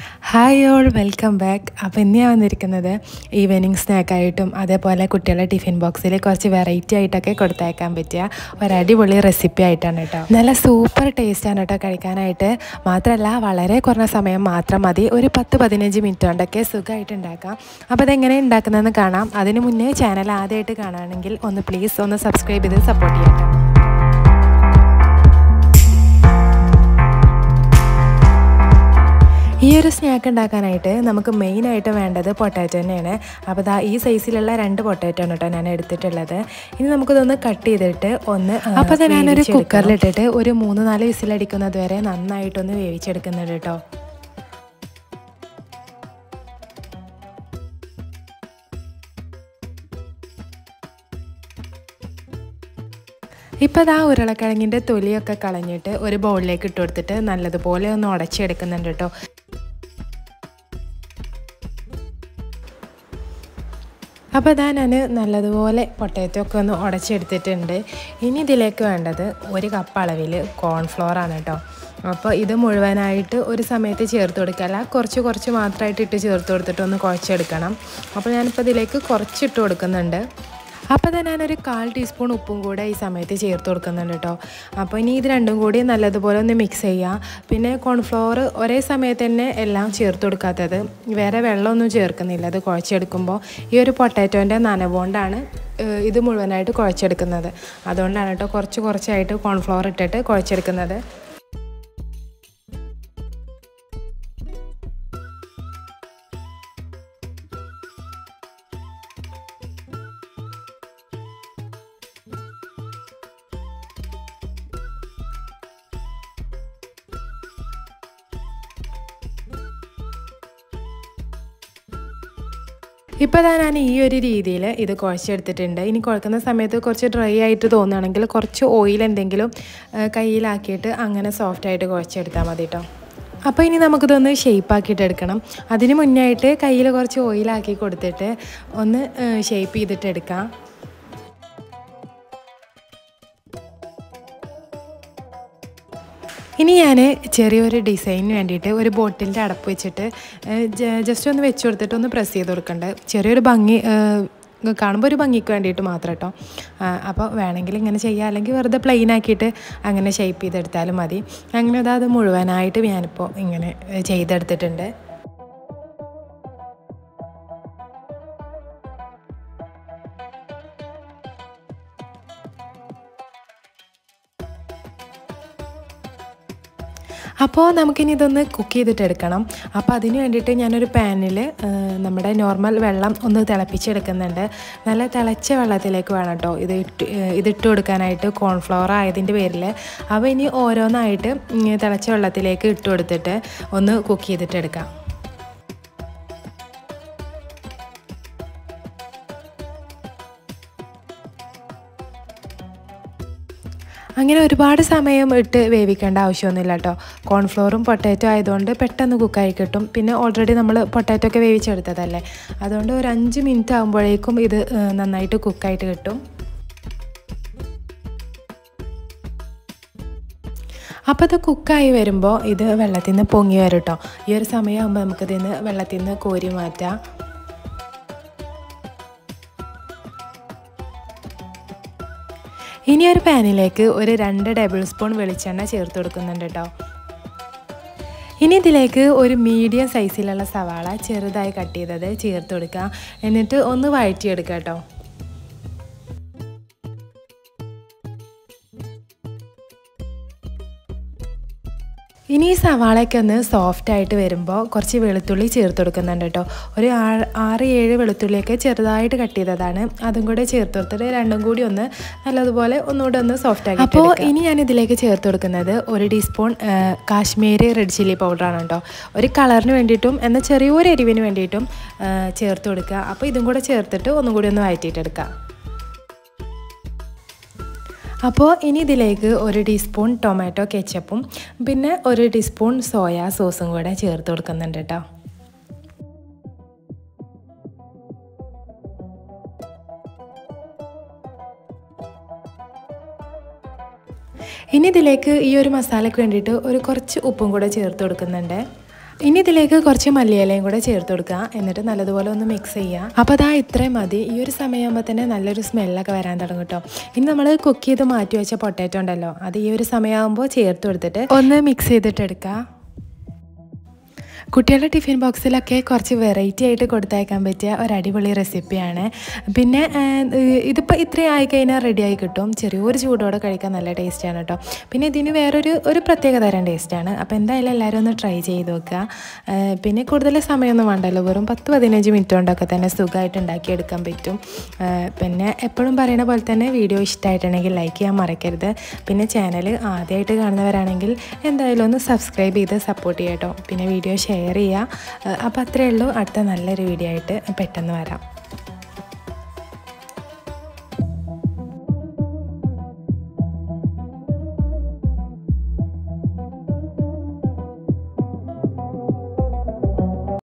hi all welcome back അപ്പോൾ ഇന്ന് ഞാൻ വന്നിരിക്കുന്നത് ഈവനിങ് സ്നാക്കായിട്ടും അതേപോലെ കുട്ടികളുടെ ടിഫിൻ ബോക്സിൽ കുറച്ച് വെറൈറ്റി ആയിട്ടൊക്കെ കൊടുത്തയക്കാൻ പറ്റിയ ഒരു അടിപൊളി റെസിപ്പി ആയിട്ടാണ് കേട്ടോ നല്ല സൂപ്പർ ടേസ്റ്റാണ് കേട്ടോ കഴിക്കാനായിട്ട് മാത്രമല്ല വളരെ കുറഞ്ഞ സമയം മാത്രം മതി ഒരു പത്ത് പതിനഞ്ച് മിനിറ്റ് കൊണ്ടൊക്കെ സുഖമായിട്ട് ഉണ്ടാക്കാം അപ്പോൾ അതെങ്ങനെ ഉണ്ടാക്കുന്നതെന്ന് കാണാം അതിന് മുന്നേ ചാനൽ ആദ്യമായിട്ട് കാണുകയാണെങ്കിൽ ഒന്ന് പ്ലീസ് ഒന്ന് സബ്സ്ക്രൈബ് ചെയ്ത് സപ്പോർട്ട് ചെയ്യാം കേട്ടോ ഈ ഒരു സ്നാക്ക് ഉണ്ടാക്കാനായിട്ട് നമുക്ക് മെയിനായിട്ട് വേണ്ടത് പൊട്ടാറ്റോ തന്നെയാണ് അപ്പോൾ ദാ ഈ സൈസിലുള്ള രണ്ട് പൊട്ടാറ്റോ ആണ് കേട്ടോ ഞാൻ എടുത്തിട്ടുള്ളത് ഇനി നമുക്കിതൊന്ന് കട്ട് ചെയ്തിട്ട് ഒന്ന് അപ്പോൾ തന്നെ ഞാനൊരു കുക്കറിലിട്ടിട്ട് ഒരു മൂന്ന് നാല് വിസിലടിക്കുന്നത് വരെ നന്നായിട്ടൊന്ന് വേവിച്ചെടുക്കുന്നുണ്ട് കേട്ടോ ഇപ്പോൾ ആ ഉരുളക്കിഴങ്ങിൻ്റെ തൊലിയൊക്കെ കളഞ്ഞിട്ട് ഒരു ബൗളിലേക്ക് ഇട്ട് കൊടുത്തിട്ട് നല്ലതുപോലെ ഒന്ന് ഉടച്ചെടുക്കുന്നുണ്ട് കേട്ടോ അപ്പോൾ ഇതാ ഞാൻ നല്ലതുപോലെ പൊട്ടേറ്റോ ഒക്കെ ഒന്ന് ഉടച്ചെടുത്തിട്ടുണ്ട് ഇനി ഇതിലേക്ക് വേണ്ടത് ഒരു കപ്പ് അളവിൽ കോൺഫ്ലോർ ആണ് കേട്ടോ അപ്പോൾ ഇത് മുഴുവനായിട്ട് ഒരു സമയത്ത് ചേർത്ത് കൊടുക്കല്ല കുറച്ച് കുറച്ച് മാത്രമായിട്ട് ഇട്ട് ചേർത്ത് കൊടുത്തിട്ട് ഒന്ന് കുഴച്ചെടുക്കണം അപ്പോൾ ഞാനിപ്പോൾ ഇതിലേക്ക് കുറച്ചിട്ട് കൊടുക്കുന്നുണ്ട് അപ്പോൾ തന്നെ ഞാനൊരു കാൽ ടീസ്പൂൺ ഉപ്പും കൂടെ ഈ സമയത്ത് ചേർത്ത് കൊടുക്കുന്നുണ്ട് കേട്ടോ അപ്പോൾ ഇനി ഇത് രണ്ടും കൂടി നല്ലതുപോലെ ഒന്ന് മിക്സ് ചെയ്യുക പിന്നെ കോൺഫ്ലവർ ഒരേ സമയത്ത് തന്നെ എല്ലാം ചേർത്ത് കൊടുക്കാത്തത് വേറെ വെള്ളമൊന്നും ചേർക്കുന്നില്ല അത് കുഴച്ചെടുക്കുമ്പോൾ ഈ ഒരു പൊട്ടാറ്റോൻ്റെ നനവുകൊണ്ടാണ് ഇത് മുഴുവനായിട്ട് കുഴച്ചെടുക്കുന്നത് അതുകൊണ്ടാണ് കേട്ടോ കുറച്ച് കുറച്ചായിട്ട് കോൺഫ്ലവർ ഇട്ടിട്ട് കുഴച്ചെടുക്കുന്നത് ഇപ്പോൾ ഞാൻ ഈ ഒരു രീതിയിൽ ഇത് കുഴച്ചെടുത്തിട്ടുണ്ട് ഇനി കുഴക്കുന്ന സമയത്ത് കുറച്ച് ഡ്രൈ ആയിട്ട് തോന്നുകയാണെങ്കിൽ കുറച്ച് ഓയിൽ എന്തെങ്കിലും കയ്യിലാക്കിയിട്ട് അങ്ങനെ സോഫ്റ്റായിട്ട് കുഴച്ചെടുത്താൽ മതി കേട്ടോ അപ്പോൾ ഇനി നമുക്കിതൊന്ന് ഷേപ്പ് ആക്കിയിട്ട് എടുക്കണം അതിന് മുന്നായിട്ട് കയ്യിൽ കുറച്ച് ഓയിലാക്കി കൊടുത്തിട്ട് ഒന്ന് ഷേപ്പ് ചെയ്തിട്ട് എടുക്കാം ഇനി ഞാൻ ചെറിയൊരു ഡിസൈനിന് വേണ്ടിയിട്ട് ഒരു ബോട്ടിലിൻ്റെ അടപ്പ് വെച്ചിട്ട് ജസ്റ്റ് ഒന്ന് വെച്ച് കൊടുത്തിട്ട് ഒന്ന് പ്രസ് ചെയ്ത് കൊടുക്കണ്ടേ ചെറിയൊരു ഭംഗി കാണുമ്പോൾ ഒരു ഭംഗിക്ക് വേണ്ടിയിട്ട് മാത്രം കേട്ടോ അപ്പോൾ വേണമെങ്കിൽ ഇങ്ങനെ ചെയ്യുക അല്ലെങ്കിൽ വെറുതെ പ്ലെയിൻ ആക്കിയിട്ട് അങ്ങനെ ഷേപ്പ് ചെയ്തെടുത്താലും മതി അങ്ങനെ അത് മുഴുവനായിട്ട് ഞാനിപ്പോൾ ഇങ്ങനെ ചെയ്തെടുത്തിട്ടുണ്ട് അപ്പോൾ നമുക്കിനി ഇതൊന്ന് കുക്ക് ചെയ്തിട്ട് എടുക്കണം അപ്പോൾ അതിന് വേണ്ടിയിട്ട് ഞാനൊരു പാനിൽ നമ്മുടെ നോർമൽ വെള്ളം ഒന്ന് തിളപ്പിച്ചെടുക്കുന്നുണ്ട് നല്ല തിളച്ച വെള്ളത്തിലേക്ക് വേണം കേട്ടോ ഇത് ഇട്ട് ഇതിട്ട് കൊടുക്കാനായിട്ട് കോൺഫ്ലവർ ആയതിൻ്റെ പേരിൽ അപ്പോൾ ഇനി ഓരോന്നായിട്ട് തിളച്ച വെള്ളത്തിലേക്ക് ഇട്ട് കൊടുത്തിട്ട് ഒന്ന് കുക്ക് ചെയ്തിട്ട് എടുക്കാം അങ്ങനെ ഒരുപാട് സമയം ഇട്ട് വേവിക്കേണ്ട ആവശ്യമൊന്നുമില്ല കേട്ടോ കോൺഫ്ലോറും പൊട്ടാറ്റോ ആയതുകൊണ്ട് പെട്ടെന്ന് കുക്കായി കിട്ടും പിന്നെ ഓൾറെഡി നമ്മൾ പൊട്ടാറ്റോ ഒക്കെ വേവിച്ചെടുത്തതല്ലേ അതുകൊണ്ട് ഒരു അഞ്ച് മിനിറ്റ് ആകുമ്പോഴേക്കും ഇത് നന്നായിട്ട് കുക്കായിട്ട് കിട്ടും അപ്പോൾ ഇത് കുക്കായി വരുമ്പോൾ ഇത് വെള്ളത്തിൽ നിന്ന് പൊങ്ങി വരും കേട്ടോ ഈ ഒരു സമയമാകുമ്പോൾ നമുക്കിതിൽ നിന്ന് വെള്ളത്തിൽ നിന്ന് കോരി മാറ്റാം ഇനി ഒരു പാനിലേക്ക് ഒരു രണ്ട് ടേബിൾ സ്പൂൺ വെളിച്ചെണ്ണ ചേർത്ത് കൊടുക്കുന്നുണ്ട് കേട്ടോ ഇനി ഇതിലേക്ക് ഒരു മീഡിയം സൈസിലുള്ള സവാള ചെറുതായി കട്ട് ചെയ്തത് ചേർത്ത് കൊടുക്കുക എന്നിട്ട് ഒന്ന് വഴറ്റിയെടുക്കുക കേട്ടോ ഇനി ഈ സവാളയൊക്കെ ഒന്ന് സോഫ്റ്റ് ആയിട്ട് വരുമ്പോൾ കുറച്ച് വെളുത്തുള്ളി ചേർത്ത് കൊടുക്കുന്നുണ്ട് കേട്ടോ ഒരു ആറ് ഏഴ് വെളുത്തുള്ളിയൊക്കെ ചെറുതായിട്ട് കട്ട് ചെയ്തതാണ് അതും കൂടെ ചേർത്ത് കൊടുത്തിട്ട് രണ്ടും കൂടി ഒന്ന് നല്ലതുപോലെ ഒന്നുകൂടെ ഒന്ന് സോഫ്റ്റ് ആക്കി അപ്പോൾ ഇനി ഞാൻ ഇതിലേക്ക് ചേർത്ത് കൊടുക്കുന്നത് ഒരു ടീസ്പൂൺ കാശ്മീരി റെഡ് ചില്ലി പൗഡറാണ് കേട്ടോ ഒരു കളറിന് വേണ്ടിയിട്ടും എന്നാൽ ചെറിയൊരു എരിവിന് വേണ്ടിയിട്ടും ചേർത്ത് കൊടുക്കുക അപ്പോൾ ഇതും കൂടെ ചേർത്തിട്ട് ഒന്നും കൂടി ഒന്ന് വഴറ്റിയിട്ടെടുക്കുക അപ്പോൾ ഇനി ഇതിലേക്ക് ഒരു ടീസ്പൂൺ ടൊമാറ്റോ കെച്ചപ്പും പിന്നെ ഒരു ടീസ്പൂൺ സോയാ സോസും കൂടെ ചേർത്ത് കൊടുക്കുന്നുണ്ട് കേട്ടോ ഇനി ഇതിലേക്ക് ഈ ഒരു മസാലയ്ക്ക് വേണ്ടിയിട്ട് ഒരു കുറച്ച് ഉപ്പും കൂടെ ചേർത്ത് കൊടുക്കുന്നുണ്ട് ഇനി ഇതിലേക്ക് കുറച്ച് മല്ലിയിലയും കൂടെ ചേർത്ത് കൊടുക്കുക എന്നിട്ട് നല്ലതുപോലെ ഒന്ന് മിക്സ് ചെയ്യുക അപ്പോൾ അതാ ഇത്രയും മതി ഈ ഒരു സമയമാകുമ്പോൾ തന്നെ നല്ലൊരു സ്മെല്ലൊക്കെ വരാൻ തുടങ്ങും കേട്ടോ ഇനി നമ്മൾ കുക്ക് ചെയ്ത് മാറ്റി വെച്ച പൊട്ടാറ്റോ ഉണ്ടല്ലോ അത് ഈ ഒരു സമയമാകുമ്പോൾ ചേർത്ത് കൊടുത്തിട്ട് ഒന്ന് മിക്സ് ചെയ്തിട്ട് എടുക്കുക കുട്ടികളുടെ ടിഫിൻ ബോക്സിലൊക്കെ കുറച്ച് വെറൈറ്റി ആയിട്ട് കൊടുത്തയക്കാൻ പറ്റിയ ഒരു അടിപൊളി റെസിപ്പിയാണ് പിന്നെ ഇതിപ്പോൾ ഇത്രയും ആയിക്കഴിഞ്ഞാൽ റെഡിയായി കിട്ടും ചെറിയൊരു ചൂടോടെ കഴിക്കാൻ നല്ല ടേസ്റ്റാണ് കേട്ടോ പിന്നെ ഇതിന് വേറൊരു ഒരു പ്രത്യേക തരം ടേസ്റ്റാണ് അപ്പോൾ എന്തായാലും എല്ലാവരും ഒന്ന് ട്രൈ ചെയ്ത് നോക്കുക ആ, പിന്നെ കൂടുതൽ സമയമൊന്നും വേണ്ടല്ലോ വെറും പത്ത് പതിനഞ്ച് മിനിറ്റ് കൊണ്ടൊക്കെ തന്നെ സുഖമായിട്ട് ഉണ്ടാക്കിയെടുക്കാൻ പറ്റും ആ, പിന്നെ എപ്പോഴും പറയുന്ന പോലെ തന്നെ വീഡിയോ ഇഷ്ടമായിട്ടുണ്ടെങ്കിൽ ലൈക്ക് ചെയ്യാൻ മറക്കരുത് പിന്നെ ചാനൽ ആദ്യമായിട്ട് കാണുന്നവരാണെങ്കിൽ എന്തായാലും ഒന്ന് സബ്സ്ക്രൈബ് ചെയ്ത് സപ്പോർട്ട് ചെയ്യാം കേട്ടോ പിന്നെ വീഡിയോ ഷെയർ ചെയ്യുക അപ്പോൾ അത്രയേ ഉള്ളൂ അടുത്ത നല്ലൊരു വീഡിയോ ആയിട്ട് പെട്ടെന്ന് വരാം